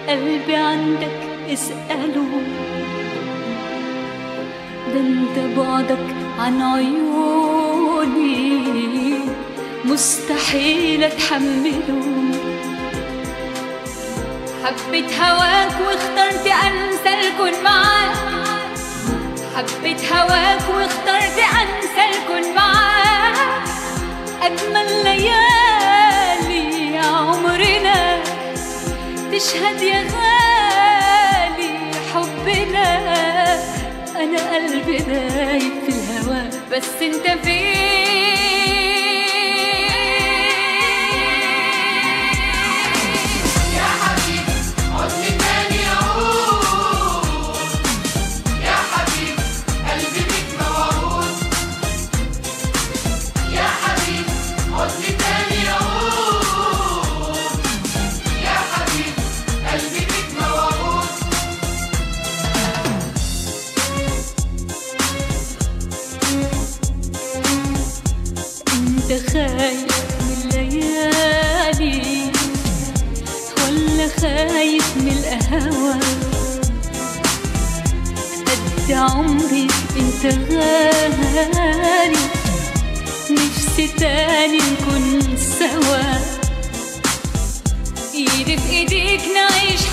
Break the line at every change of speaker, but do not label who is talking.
قلبي عندك اسأله ده انت بعدك عن عيوني مستحيل اتحمله حبيت هواك واخترت انسى الكون معاك حبيت هواك واخترت انسى الكون معاك اجمل ليالي عمرنا تشهد يا غالي حبنا انا قلبي دايب في الهوا بس انت فين
يا حبيبي حضن تاني يعود يا حبيبي قلبي بيك موعود يا حبيبي حضن تاني يعود يا حبيبي قلبي بيك موعود
انت خايف من الليالي ولا خايف من القهوة قد عمري انت غالي نفسي تاني نكون سوا ايدي في ايديك نعيش